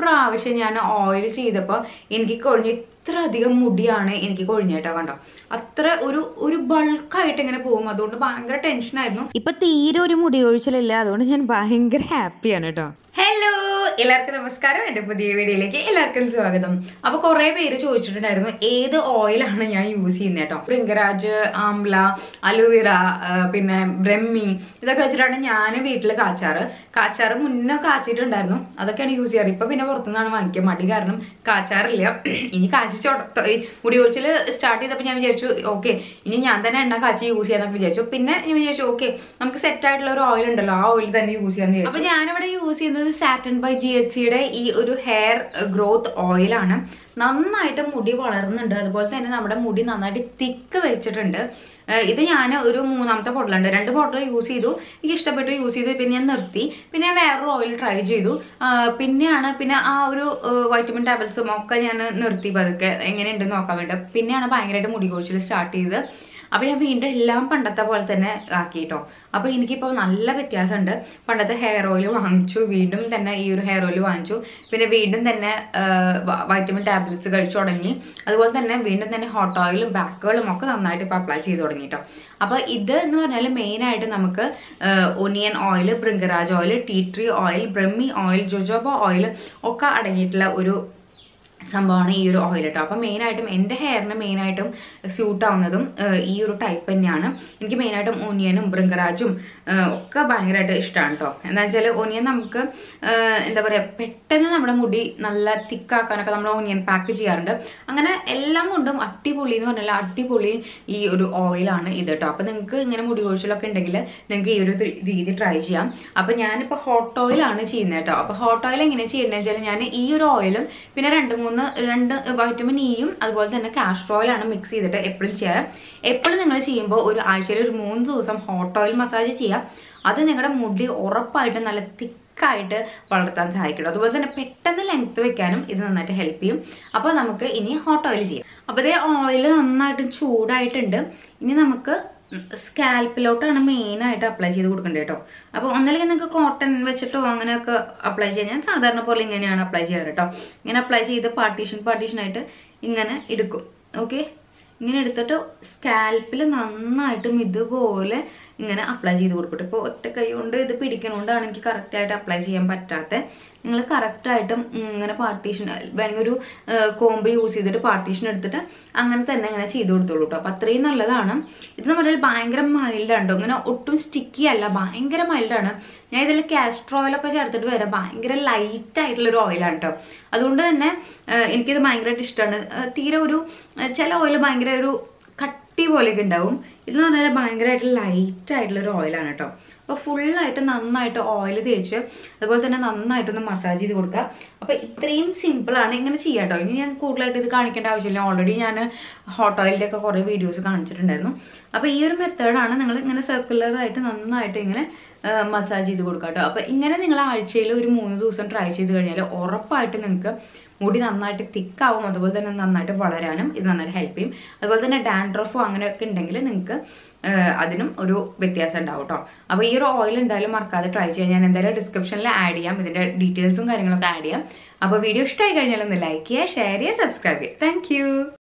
പ്രാവശ്യം ഞാൻ ഓയിൽ ചെയ്തപ്പോൾ എനിക്ക് കൊഴിഞ്ഞ് ഇത്ര അധികം മുടിയാണ് എനിക്ക് കൊഴിഞ്ഞേട്ടോ കണ്ടോ അത്ര ഒരു ഒരു ബൾക്കായിട്ട് ഇങ്ങനെ പോകും അതുകൊണ്ട് ഭയങ്കര ടെൻഷനായിരുന്നു ഇപ്പൊ തീരെ ഒരു മുടി ഒഴിച്ചിലില്ല അതുകൊണ്ട് ഞാൻ ഭയങ്കര ഹാപ്പിയാണ് കേട്ടോ ഹലോ എല്ലാവർക്കും നമസ്കാരം എന്റെ പുതിയ വീഡിയോയിലേക്ക് എല്ലാവർക്കും സ്വാഗതം അപ്പൊ കുറെ പേര് ചോദിച്ചിട്ടുണ്ടായിരുന്നു ഏത് ഓയിലാണ് ഞാൻ യൂസ് ചെയ്യുന്നത് കേട്ടോ ഭൃംഗരാജ് ആംല അലോവേറ ആ, പിന്നെ ബ്രഹ്മി ഇതൊക്കെ വെച്ചിട്ടാണ് ഞാൻ വീട്ടിൽ കാച്ചാറ് കാച്ചാറ് മുന്നേ കാച്ചിട്ടുണ്ടായിരുന്നു അതൊക്കെയാണ് യൂസ് ചെയ്യാറ് ഇപ്പൊ പിന്നെ പുറത്തുനിന്നാണ് വാങ്ങിക്കുക മടി കാരണം കാച്ചാറില്ല ഇനി കാച്ചി ചൊടത്ത ഈ മുടി ഒഴിച്ചിൽ സ്റ്റാർട്ട് ചെയ്തപ്പോൾ ഞാൻ വിചാരിച്ചു ഓക്കെ ഇനി ഞാൻ തന്നെ എണ്ണ കാച്ചി യൂസ് ചെയ്യാന്നൊക്കെ വിചാരിച്ചു പിന്നെ ഞാൻ വിചാരിച്ചു ഓക്കെ നമുക്ക് സെറ്റ് ആയിട്ടുള്ള ഒരു ഓയിൽ ഉണ്ടല്ലോ ആ ഓയിൽ തന്നെ യൂസ് ചെയ്യാന്ന് വിചാരിച്ചു അപ്പൊ ഞാനിവിടെ യൂസ് ചെയ്യുന്നത് സാറ്റൻ ബൈ ജി എച്ച് സിയുടെ ഈ ഒരു ഹെയർ ഗ്രോത്ത് ഓയിലാണ് നന്നായിട്ട് മുടി വളർന്നുണ്ട് അതുപോലെ തന്നെ നമ്മുടെ മുടി നന്നായിട്ട് തിക്ക് വെച്ചിട്ടുണ്ട് ഏഹ് ഇത് ഞാൻ ഒരു മൂന്നാമത്തെ ബോട്ടിലുണ്ട് രണ്ട് ബോട്ടിൽ യൂസ് ചെയ്തു എനിക്ക് ഇഷ്ടപ്പെട്ടു യൂസ് ചെയ്തു പിന്നെ ഞാൻ നിർത്തി പിന്നെ ഞാൻ വേറൊരു ഓയിൽ ട്രൈ ചെയ്തു ആഹ് പിന്നെയാണ് പിന്നെ ആ ഒരു വൈറ്റമിൻ ടാബ്ലറ്റ്സും ഒക്കെ ഞാൻ നിർത്തി പതുക്കെ എങ്ങനെയുണ്ടെന്ന് നോക്കാൻ വേണ്ടി പിന്നെയാണ് ഭയങ്കരമായിട്ട് മുടി കൊഴിച്ചിൽ സ്റ്റാർട്ട് ചെയ്ത് അപ്പൊ ഞാൻ വീണ്ടും എല്ലാം പണ്ടത്തെ പോലെ തന്നെ ആക്കിട്ടോ അപ്പൊ എനിക്കിപ്പോൾ നല്ല വ്യത്യാസമുണ്ട് പണ്ടത്തെ ഹെയർ ഓയിൽ വാങ്ങിച്ചു വീണ്ടും തന്നെ ഈ ഒരു ഹെയർ ഓയിൽ വാങ്ങിച്ചു പിന്നെ വീണ്ടും തന്നെ വൈറ്റമിൻ ടാബ്ലറ്റ്സ് കഴിച്ചു തുടങ്ങി അതുപോലെ തന്നെ വീണ്ടും തന്നെ ഹോട്ട് ഓയിലും ബാക്കുകളും ഒക്കെ നന്നായിട്ട് ഇപ്പൊ അപ്ലൈ ചെയ്ത് തുടങ്ങി കേട്ടോ അപ്പൊ ഇത് എന്ന് പറഞ്ഞാൽ മെയിൻ ആയിട്ട് നമുക്ക് onion oil Bhringraj oil tea tree oil Brahmi oil jojoba oil ഒക്കെ അടങ്ങിയിട്ടുള്ള ഒരു സംഭവമാണ് ഈ ഒരു ഓയിൽ കേട്ടോ അപ്പം മെയിനായിട്ടും എൻ്റെ ഹെയറിന് മെയിനായിട്ടും സ്യൂട്ട് ആവുന്നതും ഏഹ്, ഈ ഒരു ടൈപ്പ് തന്നെയാണ് എനിക്ക് മെയിനായിട്ടും ഓനിയനും ബൃങ്കരാജും ഏഹ്, ഒക്കെ ഭയങ്കരമായിട്ട് ഇഷ്ടമാണ് കേട്ടോ എന്താ വെച്ചാൽ ഓനിയൻ നമുക്ക് ഏഹ്, എന്താ പറയുക പെട്ടെന്ന് നമ്മുടെ മുടി നല്ല തിക്കാക്കാനൊക്കെ നമ്മൾ ഓനിയൻ പാക്ക് ചെയ്യാറുണ്ട് അങ്ങനെ എല്ലാം കൊണ്ടും അടിപൊളി എന്ന് പറഞ്ഞാൽ അടിപൊളി ഈ ഒരു ഓയിലാണ് ഇത് കേട്ടോ അപ്പം നിങ്ങൾക്ക് ഇങ്ങനെ മുടി കൊഴിച്ചിലൊക്കെ ഉണ്ടെങ്കിൽ നിങ്ങൾക്ക് ഈ ഒരു തി- രീതി ട്രൈ ചെയ്യാം അപ്പം ഞാനിപ്പോൾ ഹോട്ട് ഓയിലാണ് ചെയ്യുന്നത് കേട്ടോ അപ്പോൾ ഹോട്ട് ഓയിൽ എങ്ങനെ ചെയ്യുന്നത് വെച്ചാൽ ഞാൻ ഈ ഒരു ഓയിലും പിന്നെ രണ്ട് മൂന്ന് രണ്ട് വൈറ്റമിൻ ഇയും അതുപോലെ തന്നെ കാസ്റ്റർ ഓയിലാണ് മിക്സ് ചെയ്തിട്ട് എപ്പോഴും ചെയ്യാറ് എപ്പോഴും നിങ്ങൾ ചെയ്യുമ്പോൾ ഒരു ആഴ്ചയിൽ ഒരു മൂന്ന് ദിവസം ഹോട്ട് ഓയിൽ മസാജ് ചെയ്യാം അത് നിങ്ങളുടെ മുടി ഉറപ്പായിട്ടും നല്ല തിക്കായിട്ട് വളർത്താൻ സഹായിക്കും അതുപോലെ തന്നെ പെട്ടെന്ന് ലെങ്ത് വെക്കാനും ഇത് നന്നായിട്ട് ഹെൽപ്പ് ചെയ്യും അപ്പോൾ നമുക്ക് ഇനി ഹോട്ട് ഓയിൽ ചെയ്യാം അപ്പോൾ ഇതേ ഓയിൽ നന്നായിട്ട് ചൂടായിട്ടുണ്ട് ഇനി നമുക്ക് സ്കാൽപ്പിലോട്ടാണ് മെയിൻ ആയിട്ട് അപ്ലൈ ചെയ്ത് കൊടുക്കേണ്ടത് കേട്ടോ അപ്പോൾ ഒന്നല്ലെങ്കിൽ നിങ്ങൾക്ക് കോട്ടൺ വെച്ചിട്ടോ അങ്ങനെയൊക്കെ അപ്ലൈ ചെയ്യാൻ ഞാൻ സാധാരണ പോലെ ഇങ്ങനെയാണ് അപ്ലൈ ചെയ്യാറ് കേട്ടോ ഇങ്ങനെ അപ്ലൈ ചെയ്ത് പാർട്ടീഷൻ പാർട്ടീഷൻ ആയിട്ട് ഇങ്ങനെ എടുക്കും ഓക്കെ ഇങ്ങനെ എടുത്തിട്ട് സ്കാൽപ്പിൽ നന്നായിട്ടും ഇതുപോലെ ഇങ്ങനെ അപ്ലൈ ചെയ്ത് കൊടുക്കട്ടെ ഇപ്പോൾ ഒറ്റ കൈ കൊണ്ട് ഇത് പിടിക്കണോണ്ടാണ് എനിക്ക് കറക്റ്റായിട്ട് അപ്ലൈ ചെയ്യാൻ പറ്റാത്തത് നിങ്ങൾ കറക്റ്റായിട്ടും ഇങ്ങനെ പാർട്ടീഷൻ വേണമെങ്കിൽ ഒരു കോമ്പ് യൂസ് ചെയ്തിട്ട് പാർട്ടീഷൻ എടുത്തിട്ട് അങ്ങനെ തന്നെ ഇങ്ങനെ ചെയ്ത് കൊടുത്തോളൂ കേട്ടോ അപ്പം അത്രയും നല്ലതാണ് ഇത് എന്ന് പറഞ്ഞാൽ ഭയങ്കര മൈൽഡാണ് കേട്ടോ ഇങ്ങനെ ഒട്ടും സ്റ്റിക്കി അല്ല ഭയങ്കര മൈൽഡാണ് ഞാൻ ഇതിൽ കാസ്റ്റർ ഓയിലൊക്കെ ചേർത്തിട്ട് വരാം ഭയങ്കര ലൈറ്റ് ആയിട്ടുള്ള ഒരു ഓയിലാണ് കേട്ടോ അതുകൊണ്ട് തന്നെ ആ, എനിക്കിത് ഭയങ്കരമായിട്ട് ഇഷ്ടമാണ് ആ, തീരെ ഒരു ആ, ചില ഓയിൽ ഭയങ്കര ഒരു കട്ടി പോലെയൊക്കെ ഉണ്ടാവും ഇതെന്ന് പറഞ്ഞാൽ ഭയങ്കരമായിട്ട് ലൈറ്റ് ആയിട്ടുള്ള ഒരു ഓയിലാണ് കേട്ടോ അപ്പോൾ ഫുള്ളായിട്ട് നന്നായിട്ട് ഓയിൽ തേച്ച് അതുപോലെ തന്നെ നന്നായിട്ടൊന്ന് മസാജ് ചെയ്ത് കൊടുക്കുക അപ്പോൾ ഇത്രയും സിമ്പിളാണ് ഇങ്ങനെ ചെയ്യാം കേട്ടോ ഇനി ഞാൻ കൂടുതലായിട്ട് ഇത് കാണിക്കേണ്ട ആവശ്യമില്ല ഓൾറെഡി ഞാൻ ഹോട്ട് ഓയിലിൻ്റെ ഒക്കെ കുറേ വീഡിയോസ് കാണിച്ചിട്ടുണ്ടായിരുന്നു അപ്പോൾ ഈ ഒരു മെത്തേഡാണ് നിങ്ങൾ ഇങ്ങനെ സർക്കുലർ ആയിട്ട് നന്നായിട്ട് ഇങ്ങനെ മസാജ് ചെയ്ത് കൊടുക്കുക കേട്ടോ അപ്പോൾ ഇങ്ങനെ നിങ്ങൾ ആഴ്ചയിൽ ഒരു മൂന്ന് ദിവസം ട്രൈ ചെയ്ത് കഴിഞ്ഞാൽ ഉറപ്പായിട്ട് നിങ്ങൾക്ക് മുടി നന്നായിട്ട് തിക്കാവും അതുപോലെ തന്നെ നന്നായിട്ട് വളരാനും ഇത് നന്നായിട്ട് ഹെൽപ്പ് ചെയ്യും അതുപോലെ തന്നെ ഡാൻഡ്രഫോ അങ്ങനെയൊക്കെ ഉണ്ടെങ്കിൽ നിങ്ങൾക്ക് അതിനും ഒരു വ്യത്യാസം ഉണ്ടാവും കേട്ടോ അപ്പോൾ ഈ ഒരു ഓയിൽ എന്തായാലും മറക്കാതെ ട്രൈ ചെയ്യാം ഞാൻ എന്തായാലും ഡിസ്ക്രിപ്ഷനിൽ ആഡ് ചെയ്യാം ഇതിൻ്റെ ഡീറ്റെയിൽസും കാര്യങ്ങളൊക്കെ ആഡ് ചെയ്യാം അപ്പോൾ വീഡിയോ ഇഷ്ടമായി കഴിഞ്ഞാൽ ഒന്ന് ലൈക്ക് ചെയ്യുക ഷെയർ ചെയ്യുക സബ്സ്ക്രൈബ് ചെയ്യുക താങ്ക്